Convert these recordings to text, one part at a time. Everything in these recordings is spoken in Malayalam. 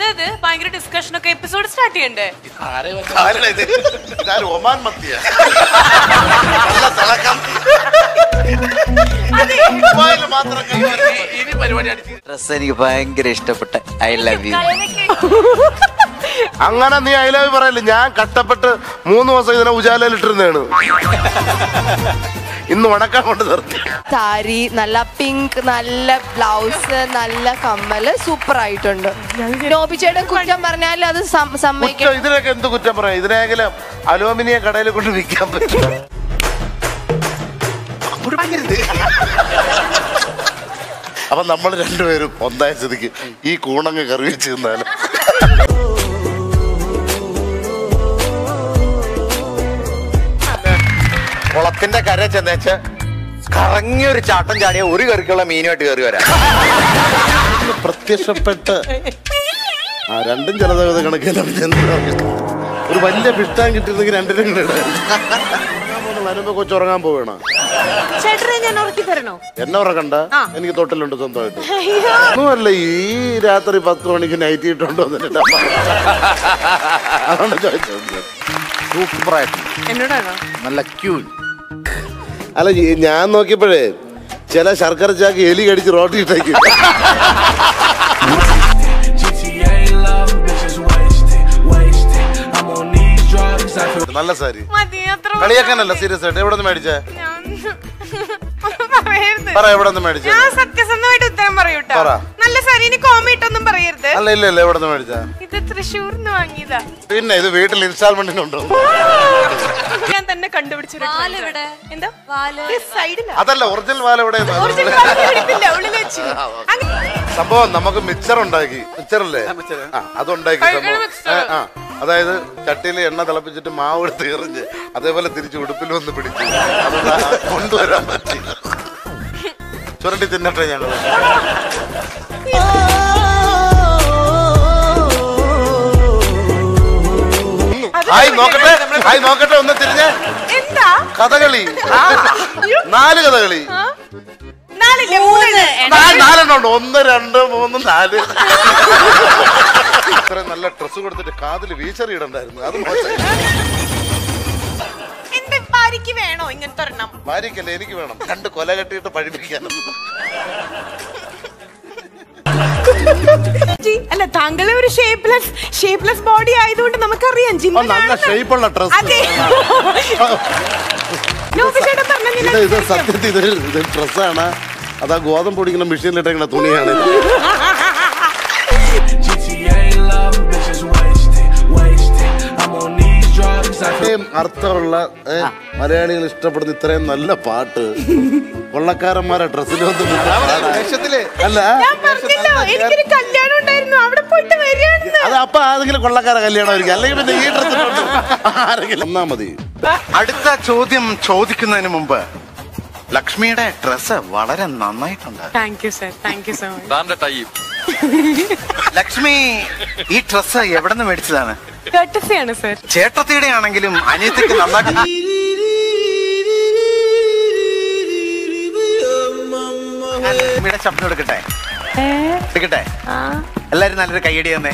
അതായത് ഭയങ്കര ഡിസ്കഷൻ ഒക്കെ എപ്പിസോഡ് സ്റ്റാർട്ട് ചെയ്യണ്ടേ ആരാ ഇത് ഇതാര് ഒമാൻ മത്തിയ നല്ല തിളക്കം ദുബായില് മാത്രം കണ്ടുവരുന്ന ഇനി പരിപാടി അടിച്ച് ഡ്രസ് എനിക്ക് ഭയങ്കര ഇഷ്ടപ്പെട്ട ഐ ലവ് യു അങ്ങനെ നീ അയലാവി പറയല്ലേ ഞാൻ കഷ്ടപ്പെട്ട് മൂന്ന് ദിവസം ഇതിനെ ഉജാലയിൽ ഇട്ടിരുന്നതാണ് ഇന്ന് ഉണക്കാൻ കൊണ്ട് നിർത്തി സാരി നല്ല പിങ്ക് നല്ല ബ്ലൗസ് നല്ല കമ്മല് സൂപ്പർ ആയിട്ടുണ്ട് നോബിച്ചേട്ടൻ കുറ്റം പറഞ്ഞാൽ അത് സം- സമ്മതിക്കണം കുറ്റം ഇതിനൊക്കെ എന്ത് കുറ്റം പറയാം ഇതിനെങ്കിലും അലൂമിനിയം കടയിൽ കൊണ്ട് വിൽക്കാൻ പറ്റും അപ്പൊ നമ്മൾ രണ്ടുപേരും ഒന്നായ സ്ഥിതിക്ക് ഈ കൂണങ്ങ് കറി വെച്ച് തിന്നാലും കുളത്തിന്റെ കര ചെന്നേച്ച് കറങ്ങിയൊരു ചാട്ടം ചാടിയ ഒരു കറിക്കുള്ള മീനുമായിട്ട് കയറി വരാം പ്രത്യക്ഷപ്പെട്ട് ആ രണ്ടും ജലദേവത കണക്കില്ല പിന്നെ എന്താ പറയുക? ഒരു വലിയ പിഷ്ടാൻ കിട്ടിയിരുന്നെങ്കിൽ രണ്ടിനും കൂടെ ഇടാം വരുമ്പോ കൊച്ചുറങ്ങാൻ പോവേണ ചേട്ടനെ ഞാൻ ഉറക്കി തരണോ എന്നെ ഉറക്കണ്ട എനിക്ക് തൊട്ടിലുണ്ട് സ്വന്തമായിട്ട് ഒന്നുമല്ല ഈ രാത്രി പത്ത് മണിക്ക് നൈറ്റ് ഇട്ടുണ്ടോ എന്നിട്ട് അമ്മ. അതാണ് ചോദിച്ചത് സൂപ്പറായിട്ട് എന്നോടാണോ നല്ല ക്യൂൻ അല്ല ഈ ഞാൻ നോക്കിയപ്പോഴേ ചില ശർക്കര ചാക്ക് എലി കടിച്ച് റോട്ടി ഇട്ടേക്ക് GTA love, bitches wasted, wasted. I'm on these drugs, I feel നല്ല സാരി മതി അത്ര കളിയാക്കാനല്ല സീരിയസ് ആയിട്ട് എവിടെ നിന്ന് മേടിച്ചേ ഞാൻ ഒന്നും പറയരുത് പറ എവിടെ നിന്ന് മേടിച്ചേ ഞാൻ സത്യസന്ധമായിട്ട് ഉത്തരം പറയൂട്ടോ പറ. നല്ല സാരി ഇനി കോമിട്ടൊന്നും പറയരുത് അല്ല ഇല്ല ഇല്ല എവിടെ നിന്ന് മേടിച്ചേ ഇത് തൃശ്ശൂർന്ന് വാങ്ങിയതാ പിന്നെ ഇത് വീട്ടിൽ ഇൻസ്റ്റാൾമെന്റിനുണ്ടോ ഞാൻ തന്നെ കണ്ടുപിടിച്ചൊരു trend ആ. എന്താ സൈഡിലാ അതല്ല ഒറിജിനൽ വാല എവിടെ ഒറിജിനൽ വാല് എടുത്തില്ല, ഉള്ളിൽ വെച്ച്. അങ്ങ് സംഭവം നമുക്ക് മിക്സർ ഉണ്ടാക്കി മിക്സർ അല്ലേ ആ അതുണ്ടാക്കി ഭയങ്കര സംഭവം mixer. ആ, ആ അതായത് ചട്ടിയിൽ എണ്ണ തിളപ്പിച്ചിട്ട് മാവ് എടുത്ത് എറിഞ്ഞ് അതേപോലെ തിരിച്ച് ഉടുപ്പിൽ വന്ന് പിടിച്ചു അതുകൊണ്ട് ആ കൊണ്ടുവരാൻ പറ്റി ചുരണ്ടി തിന്നട്ടെ ഞങ്ങൾ ഹായ് നോക്കട്ടെ ഹായ് നോക്കട്ടെ ഒന്ന് തിരിഞ്ഞേ എന്താ കഥകളി നാല് കഥകളി നാലില്ലേ മൂന്ന് നാ- നാലെണ്ണം ഉണ്ട് ഒന്ന് രണ്ട് മൂന്ന് നാല് ഇത്രയും നല്ല ഡ്രസ് കൊടുത്തിട്ട് കാതിൽ വീശറി ഇടണ്ടായിരുന്നു അത് മോശം എന്റെ ഭാര്യക്ക് വേണോ ഇങ്ങനത്തെ ഒരെണ്ണം ഭാര്യക്കല്ലേ എനിക്ക് വേണം രണ്ട് കൊല കെട്ടിയിട്ട് പഴിപ്പിക്കാനും ജി, അല്ല താങ്കളെ ഒരു ഷേപ്പ്ലെസ് ഷേപ്പ്ലെസ് ബോഡി ആയതുകൊണ്ട് നമുക്കറിയാം ഓ, നല്ല ജിമ്മിലാണ് ഷേപ്പുള്ള ഡ്രസ് അതെ നോബിച്ചേട്ടൻ പറഞ്ഞ ഇത് ഇത് സത്യത്തിൽ ഇതൊരു ഇത് ഡ്രസ്സാണ് അതാ ഗോതമ്പ് പൊടിക്കുന്ന മെഷീനിലിട്ടേക്കുന്ന തുണിയാണ് GTA love, bitches wasted, wasted. I'm on these drugs, I feel ഇത്രയും അർത്ഥമുള്ള ഏ, മലയാളികൾ ഇഷ്ടപ്പെടുന്ന ഇത്രയും നല്ല പാട്ട് കൊള്ളക്കാരന്മാരെ ഡ്രസ്സിൽ വന്ന് ദേശത്തില് അല്ല ഞാൻ പറഞ്ഞല്ലോ എനിക്കൊരു കല്യാണം ഉണ്ടായിരുന്നു അവിടെ പോയിട്ട് വരികയാണെന്ന് അത് അപ്പൊ ആരെങ്കിലും കൊള്ളക്കാര കല്യാണമായിരിക്കും അല്ലെങ്കിൽ പിന്നെ ഈ ഡ്രസ്സിലുണ്ട് ആരെങ്കിലും ഒന്നാ മതി അടുത്ത ചോദ്യം ചോദിക്കുന്നതിന് മുമ്പ് ലക്ഷ്മിയുടെ ഡ്രസ്സ് വളരെ നന്നായിട്ടുണ്ട് thank you sir thank you so much Lakshmi ഈ ഡ്രസ്സ് എവിടെ നിന്ന് മേടിച്ചതാണ് കട്ടസിയാണ് സർ ചേട്ടത്തിയുടെ ആണെങ്കിലും അനിയത്തിക്ക് നന്നായിട്ട് ഞാൻ ലക്ഷ്മിയുടെ ശബ്ദം എടുക്കട്ടെ എടുക്കട്ടെ എല്ലാരും നല്ലൊരു കൈയടി തന്നെ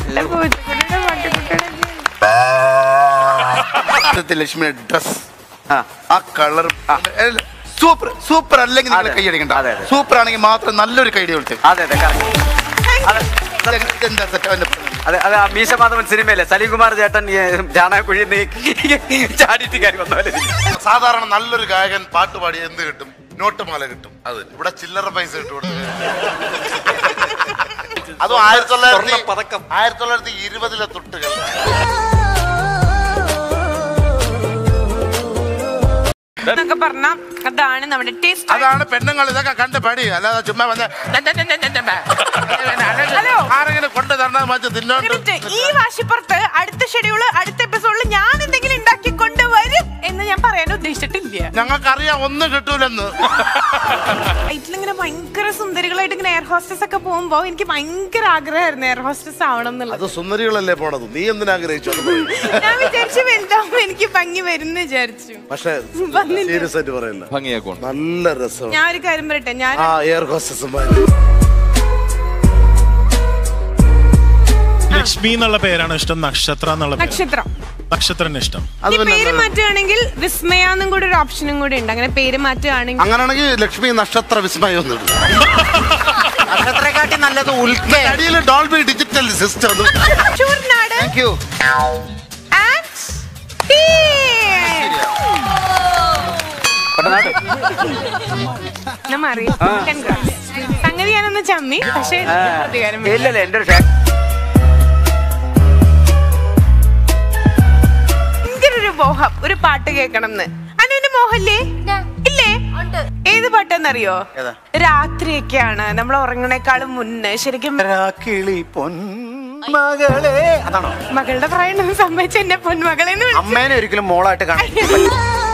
ലക്ഷ്മിയുടെ ഡ്രസ് ആ കളർ സൂപ്പർ സൂപ്പർ അല്ലെങ്കിൽ നിങ്ങൾ അതെ. കൈയടിക്കണ്ട അതെ, അതെ. സൂപ്പർ ആണെങ്കിൽ മാത്രം നല്ലൊരു കൈയടി കൊടുത്ത് അതെ അതെ correct. എന്താ സെറ്റ് അവന്റെ അതെ അതെ ആ മീശ മാധവൻ സിനിമയിലെ സലീം കുമാർ ചേട്ടൻ ചാണകക്കുഴി ചാടിയിട്ട് കയറി വന്ന പോലെ ഇരിക്കും. സാധാരണ നല്ലൊരു ഗായകൻ പാട്ട് പാടി എന്ത് കിട്ടും നോട്ടുമാല കിട്ടും അത് ഇവിടെ ചില്ലറ പൈസ കിട്ടും ഇവിടെ. അതും ആയിരത്തി തൊള്ളായിരത്തി സ്വർണ്ണപ്പതക്കം. ആയിരത്തി തൊള്ളായിരത്തി ഇരുപതിലെ തൊട്ടുകൾ എന്നൊക്കെ പറഞ്ഞ അതാണ് നമ്മുടെ ടേസ്റ്റ് അതാണ് പെണ്ണുങ്ങൾ ഇതൊക്കെ കണ്ട് പടി അല്ലാതെ ചുമ്മാ വന്ന് ഹലോ. ആരെങ്കിലും കൊണ്ട് തരണം വെച്ച് തിന്നോണ്ട് എന്നിട്ട് ഈ വാശിപ്പുറത്ത് അടുത്ത ഷെഡ്യൂള് അടുത്ത എപ്പിസോഡിൽ ഞാൻ എന്തെങ്കിലും ഉണ്ടാക്കി കൊണ്ടുവരും എന്ന് ഞാൻ പറയാൻ ഉദ്ദേശിച്ചിട്ടില്ല ഞങ്ങൾക്കറിയാം ഒന്നും കിട്ടൂലെന്ന് ഇതിലിങ്ങനെ ഭയങ്കര സുന്ദരികളായിട്ട് ഇങ്ങനെ എയർ ഹോസ്റ്റസ് ഒക്കെ പോകുമ്പോ എനിക്ക് ഭയങ്കര ആഗ്രഹമായിരുന്നു എയർ ഹോസ്റ്റസ് ആവണം എന്നുള്ളത് അത് സുന്ദരികളല്ലേ പോണത് നീ എന്തിനാഗ്രഹിച്ചു അത് പറയ്. ഞാൻ വിചാരിച്ചു വലുതാവുമ്പോ എനിക്ക് ഭംഗി വരും വിചാരിച്ചു പക്ഷെ വന്നില്ല. സീരിയസ് ആയിട്ട് പറയില്ല നല്ല രസം ഞാൻ ഒരു കാര്യം പറയട്ടെ ഞാൻ ആ എയർ ഹോസ്റ്റസ്മാർ ലക്ഷ്മി എന്നുള്ള പേരാണ് ഇഷ്ടം നക്ഷത്ര എന്നുള്ള പേര് നക്ഷത്രം നക്ഷത്രന് ഇഷ്ടം അത് ഈ പിന്നെ പേര് എന്താണ്? മാറ്റുകയാണെങ്കിൽ വിസ്മയാന്നും കൂടി ഒരു ഓപ്ഷനും കൂടി ഉണ്ട് അങ്ങനെ പേര് മാറ്റുകയാണെങ്കിൽ അങ്ങനെയാണെങ്കിൽ ലക്ഷ്മി നക്ഷത്ര വിസ്മയം ഒന്നും ഇടും. നക്ഷത്രക്കാട്ടി നല്ലത് ഉൽക്ക അടിയിൽ Dolby digital system Choornad thank you and tea. ഞാൻ മാറി Congrats. സംഗതി ഞാനൊന്ന് ചമ്മി പക്ഷേ പ്രതികാരം വേണ്ട. ഇല്ലല്ല എന്റെ ഒരു ഷേ- ഭയങ്കര ഒരു മോഹം ഒരു പാട്ട് കേൾക്കണം എന്ന് അനുവിന്റെ മോഹല്ലേ ഇല്ലേ ഏത് പാട്ടെന്നറിയോ ഏതാ? രാത്രിയൊക്കെയാണ് നമ്മൾ ഉറങ്ങണേക്കാളും മുന്നേ ശരിക്കും കിളി പൊന്മകളെ അതാണോ മകളുടെ പ്രായം സമ്മതിച്ച എന്നെ പൊന്മകളെന്ന് വിളിച്ചു അമ്മേനെ ഒരിക്കലും മോളായിട്ട് കാണാൻ